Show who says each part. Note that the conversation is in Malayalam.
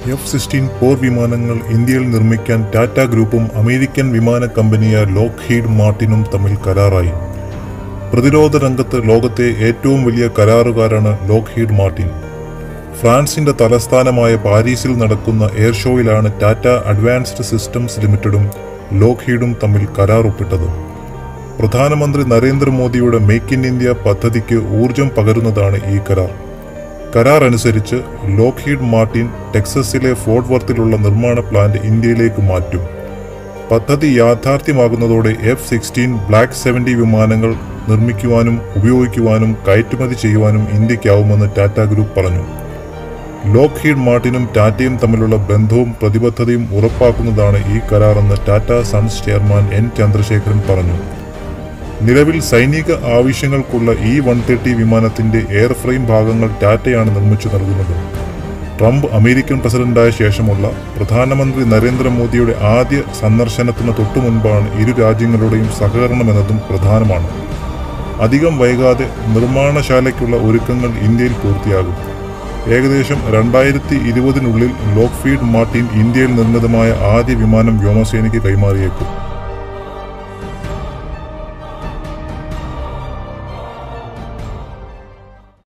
Speaker 1: എഫ് സിക്സ്റ്റീൻ പോർ വിമാനങ്ങൾ ഇന്ത്യയിൽ നിർമ്മിക്കാൻ ടാറ്റ ഗ്രൂപ്പും അമേരിക്കൻ വിമാന കമ്പനിയായ ലോക്ഹീഡ് മാർട്ടിനും തമ്മിൽ കരാറായി പ്രതിരോധ രംഗത്ത് ലോകത്തെ ഏറ്റവും വലിയ കരാറുകാരാണ് ലോക്ഹീഡ് മാർട്ടിൻ ഫ്രാൻസിന്റെ തലസ്ഥാനമായ പാരീസിൽ നടക്കുന്ന എയർ ഷോയിലാണ് ടാറ്റ അഡ്വാൻസ്ഡ് സിസ്റ്റംസ് ലിമിറ്റഡും ലോക്ഹീഡും തമ്മിൽ കരാർ ഒപ്പിട്ടത് പ്രധാനമന്ത്രി നരേന്ദ്രമോദിയുടെ മേക്ക് ഇൻ ഇന്ത്യ പദ്ധതിക്ക് ഊർജം പകരുന്നതാണ് ഈ കരാർ കരാർ അനുസരിച്ച് ലോക്ഹീഡ് മാർട്ടിൻ ടെക്സസിലെ ഫോർട്ട് വർത്തിലുള്ള നിർമ്മാണ പ്ലാന്റ് ഇന്ത്യയിലേക്ക് മാറ്റും പദ്ധതി യാഥാർത്ഥ്യമാകുന്നതോടെ എഫ് സിക്സ്റ്റീൻ ബ്ലാക്ക് സെവൻറ്റി വിമാനങ്ങൾ നിർമ്മിക്കുവാനും ഉപയോഗിക്കുവാനും കയറ്റുമതി ചെയ്യുവാനും ഇന്ത്യക്കാവുമെന്ന് ടാറ്റ ഗ്രൂപ്പ് പറഞ്ഞു ലോക്ഹീഡ് മാർട്ടിനും ടാറ്റയും തമ്മിലുള്ള ബന്ധവും പ്രതിബദ്ധതയും ഉറപ്പാക്കുന്നതാണ് ഈ കരാറെന്ന് Tata sons chairman N Chandrasekaran പറഞ്ഞു നിലവിൽ സൈനിക ആവശ്യങ്ങൾക്കുള്ള ഈ വൺ തേർട്ടി വിമാനത്തിന്റെ എയർ ഫ്രെയിം ഭാഗങ്ങൾ ടാറ്റയാണ് നിർമ്മിച്ചു നൽകുന്നത് ട്രംപ് അമേരിക്കൻ പ്രസിഡന്റായ ശേഷമുള്ള പ്രധാനമന്ത്രി നരേന്ദ്രമോദിയുടെ ആദ്യ സന്ദർശനത്തിന് തൊട്ടു മുൻപാണ് ഇരു രാജ്യങ്ങളുടെയും സഹകരണമെന്നതും പ്രധാനമാണ് അധികം വൈകാതെ നിർമ്മാണശാലയ്ക്കുള്ള ഒരുക്കങ്ങൾ ഇന്ത്യയിൽ പൂർത്തിയാകും ഏകദേശം രണ്ടായിരത്തി ഇരുപതിനുള്ളിൽ ലോക്ഫീഡ് മാർട്ടിൻ ഇന്ത്യയിൽ നിർമ്മിതമായ ആദ്യ വിമാനം വ്യോമസേനയ്ക്ക് കൈമാറിയേക്കും